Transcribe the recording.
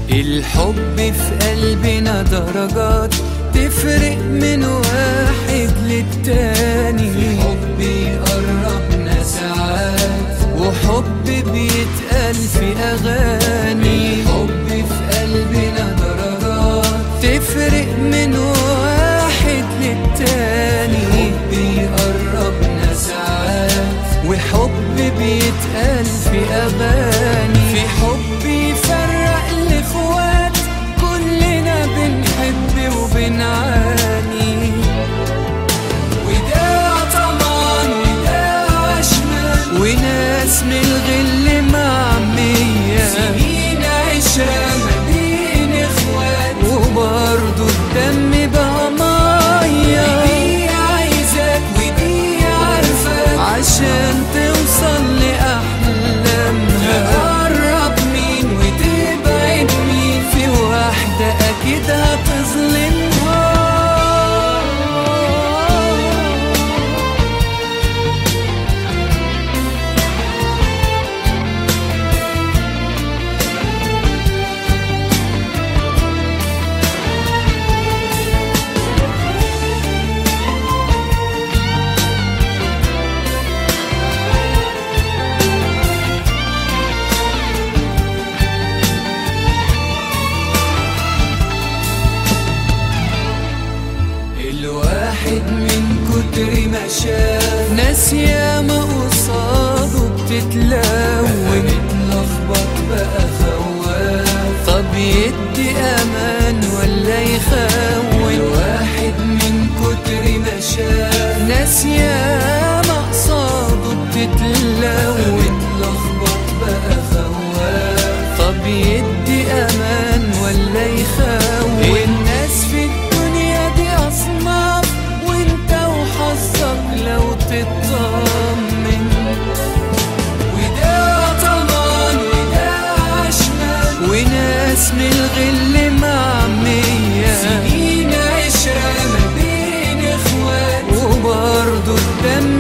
الحب في قلبنا درجات تفرق من واحد للتاني في حب يقربنا ساعات وحب بيتقال في أغاني الحب في قلبنا درجات تفرق من واحد للتاني حب يقربنا ساعات وحب بيتقال في أغاني في حب يفرق الإخوات كلنا بنحب وبنعاني وده طمان وده عشمان وناس من الغل معمية سنين عشرة ما بين اخوات وبرضه الدم بقى مية دي عايزاك ودي عارفاك عشان توصل لأحلامها تقرب مين وتبعد مين في واحدة أكيد هتظلمها الواحد من كتر ما شاف ناس ياما قصاده بتتلون اتلخبط بقى خواف طب يدي امان ولا يخون الواحد من كتر ما شاف ناس ياما قصاده بتتلون اتلخبط بقى خواف طب يدي امان ولا يخون الناس في الدنيا دي اصناف وانت وحظك لو تطمن وده طمان وده عشمان وناس من الغل معمية سنين عشرة ما بين اخوات وبرضه الدم